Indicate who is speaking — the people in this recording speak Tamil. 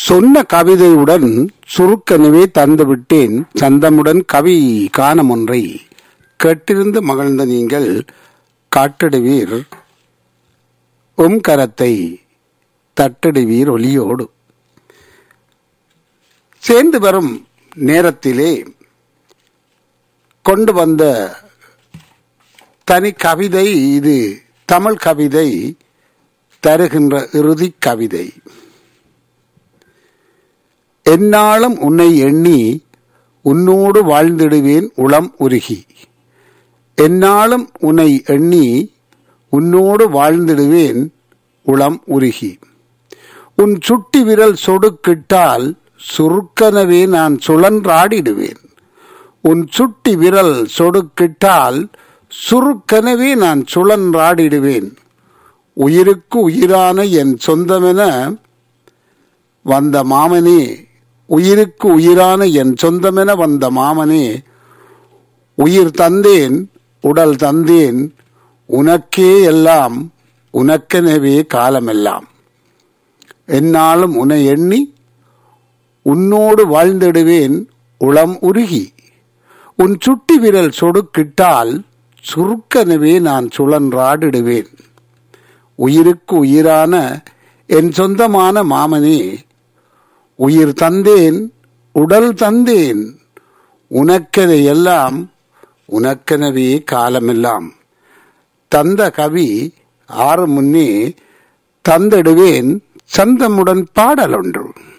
Speaker 1: சொன்ன கவிதையுடன் சுருக்கனவே தந்துவிட்டேன் சந்தமுடன் கவி காணம் ஒன்றை கேட்டிருந்து மகிழ்ந்த நீங்கள் காட்டிடுவீர் உம் கரத்தை தட்டிடுவீர் ஒலியோடு சேர்ந்து வரும் நேரத்திலே கொண்டு வந்த தனி கவிதை இது தமிழ் கவிதை தருகின்ற இறுதி கவிதை எந்நாளும் உன்னை எண்ணி உன்னோடு வாழ்ந்திடுவேன் உளம் உருகி எந்நாளும் உன்னை எண்ணி உன்னோடு வாழ்ந்திடுவேன் உளம் உருகி உன் சுட்டி விரல் சொடுக்கிட்டால் சுருக்கனவே நான் சுழன்றாடிடுவேன் உன் சுட்டி விரல் சொடுக்கிட்டால் சுருக்கனவே நான் சுழன்றாடிடுவேன் உயிருக்கு உயிரான என் சொந்தமென வந்த மாமனே உயிருக்கு உயிரான என் சொந்தமென வந்த மாமனே உயிர் தந்தேன் உடல் தந்தேன் உனக்கே எல்லாம் உனக்கெனவே காலமெல்லாம் என்னாலும் உன்னை எண்ணி உன்னோடு வாழ்ந்திடுவேன் உளம் உருகி உன் சுட்டி விரல் சொடுக்கிட்டால் சுருக்கனவே நான் சுழன்றாடிடுவேன் உயிருக்கு உயிரான என் சொந்தமான மாமனே உயிர் தந்தேன் உடல் தந்தேன் உனக்கென எல்லாம் உனக்கெனவே காலமெல்லாம் தந்த கவி ஆறு முன்னே தந்திடுவேன் சந்தமுடன் பாடல் ஒன்று